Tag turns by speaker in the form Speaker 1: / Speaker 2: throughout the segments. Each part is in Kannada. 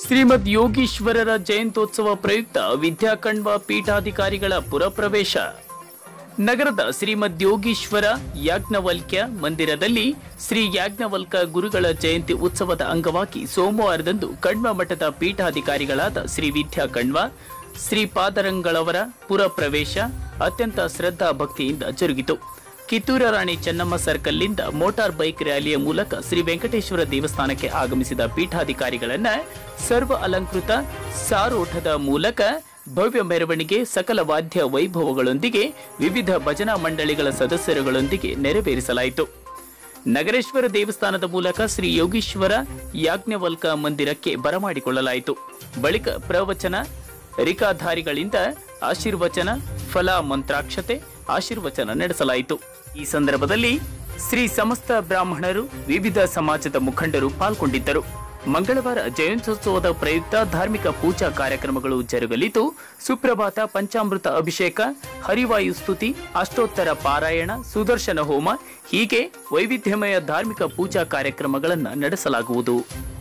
Speaker 1: ಶ್ರೀಮದ್ ಯೋಗೀಶ್ವರರ ಜಯಂತ್ಯೋತ್ಸವ ಪ್ರಯುಕ್ತ ವಿದ್ಯಾಕಣ್ವ ಪೀಠಾಧಿಕಾರಿಗಳ ಪುರಪ್ರವೇಶ ನಗರದ ಶ್ರೀಮದ್ ಯೋಗೀಶ್ವರ ಯಾಜ್ಞವಲ್ಕ್ಯ ಮಂದಿರದಲ್ಲಿ ಶ್ರೀ ಯಾಜ್ಞವಲ್ಕ ಗುರುಗಳ ಜಯಂತಿ ಉತ್ಸವದ ಅಂಗವಾಗಿ ಸೋಮವಾರದಂದು ಕಣ್ವ ಮಠದ ಪೀಠಾಧಿಕಾರಿಗಳಾದ ಶ್ರೀ ವಿದ್ಯಾ ಕಣ್ವ ಶ್ರೀ ಪಾದರಂಗಳವರ ಪುರಪ್ರವೇಶ ಅತ್ಯಂತ ಶ್ರದ್ಧಾ ಭಕ್ತಿಯಿಂದ ಜರುಗಿತು ಕಿತ್ತೂರ ರಾಣಿ ಚೆನ್ನಮ್ಮ ಸರ್ಕಲ್ನಿಂದ ಮೋಟಾರ್ ಬೈಕ್ ರ್ಯಾಲಿಯ ಮೂಲಕ ಶ್ರೀ ವೆಂಕಟೇಶ್ವರ ದೇವಸ್ಥಾನಕ್ಕೆ ಆಗಮಿಸಿದ ಪೀಠಾಧಿಕಾರಿಗಳನ್ನ ಸರ್ವ ಅಲಂಕೃತ ಸಾರೋಠದ ಮೂಲಕ ಭವ್ಯ ಮೆರವಣಿಗೆ ಸಕಲ ವಾದ್ಯ ವೈಭವಗಳೊಂದಿಗೆ ವಿವಿಧ ಭಜನಾ ಮಂಡಳಿಗಳ ಸದಸ್ಯರುಗಳೊಂದಿಗೆ ನೆರವೇರಿಸಲಾಯಿತು ನಗರೇಶ್ವರ ದೇವಸ್ಥಾನದ ಮೂಲಕ ಶ್ರೀ ಯೋಗೀಶ್ವರ ಯಾಜ್ಞವಲ್ಕ ಮಂದಿರಕ್ಕೆ ಬರಮಾಡಿಕೊಳ್ಳಲಾಯಿತು ಬಳಿಕ ಪ್ರವಚನ ರಿಕಾಧಾರಿಗಳಿಂದ ಆಶೀರ್ವಚನ ಫಲ ಮಂತ್ರಾಕ್ಷತೆ ಆಶೀರ್ವಚನ ನಡೆಸಲಾಯಿತು ಈ ಸಂದರ್ಭದಲ್ಲಿ ಶ್ರೀ ಸಮಸ್ತ ಬ್ರಾಹ್ಮಣರು ವಿವಿಧ ಸಮಾಜದ ಮುಖಂಡರು ಪಾಲ್ಗೊಂಡಿದ್ದರು ಮಂಗಳವಾರ ಜಯಂತ್ಯೋತ್ಸವದ ಪ್ರಯುಕ್ತ ಧಾರ್ಮಿಕ ಪೂಜಾ ಕಾರ್ಯಕ್ರಮಗಳು ಜರುಗಲಿದ್ದು ಸುಪ್ರಭಾತ ಪಂಚಾಮೃತ ಅಭಿಷೇಕ ಹರಿವಾಯು ಸ್ತುತಿ ಅಷ್ಟೋತ್ತರ ಪಾರಾಯಣ ಸುದರ್ಶನ ಹೋಮ ಹೀಗೆ ವೈವಿಧ್ಯಮಯ ಧಾರ್ಮಿಕ ಪೂಜಾ ಕಾರ್ಯಕ್ರಮಗಳನ್ನು ನಡೆಸಲಾಗುವುದು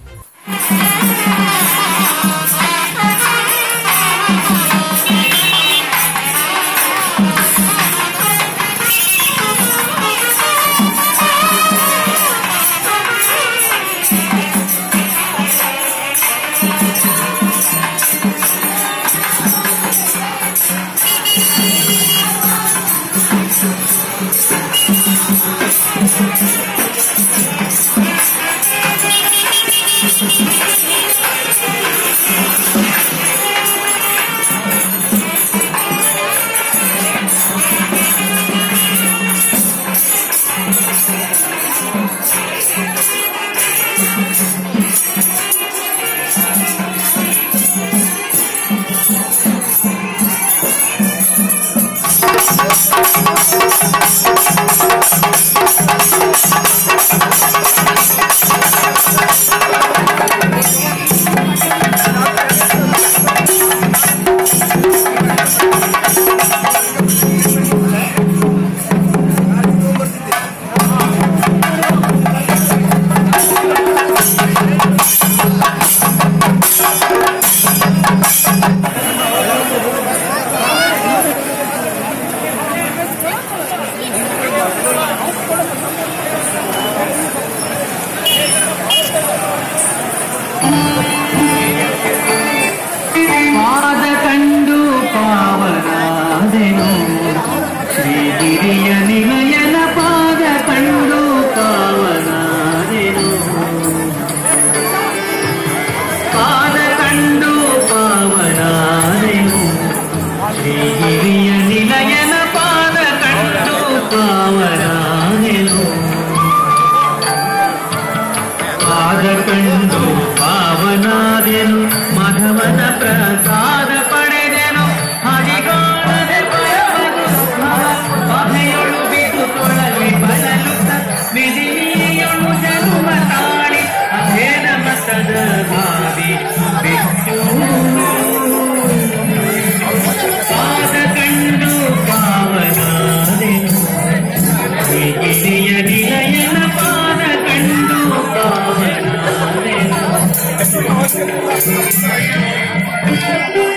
Speaker 2: ಪಾದ ಕಂಡು ಪಾವನಾದೆನು ಶ್ರೀಗಿರಿಯ ನಿಲಯನ ಪಾದ ಕಂಡು ಪಾವನಾದೆನು ಪಾದ ಕಂಡು ಪಾವನಾದೆನು ಶ್ರೀಗಿರಿಯ ನಿಲಯನ ಪಾದ ಕಂಡು ಪಾವನಾದೆನು ಪಾದ ಕಂಡು ಪಾವನಾದೆನು ಮಾಧವನ ಪ್ರಸಾದ ಪಡೆದೆನು ಹರಿಗಾಣದೆ ಪರಮನು ಬಾಧೆಯೊಳು ಬಿದು ತೊಳಲಿ ಬಲಲುತ್ತ ವಿಧಿಯೊಳು ಜನುಮ ತಾಳಿ ಅಧೇನ ಮತದ ಬಾವಿ ಬಿಟ್ಟು ಪಾದ ಕಂಡು ಪಾವನಾದೆನು ಗಿರಿಯ ನಿಲಯನ ಪಾದ ಕಂಡು ಪಾವನಾದೆನು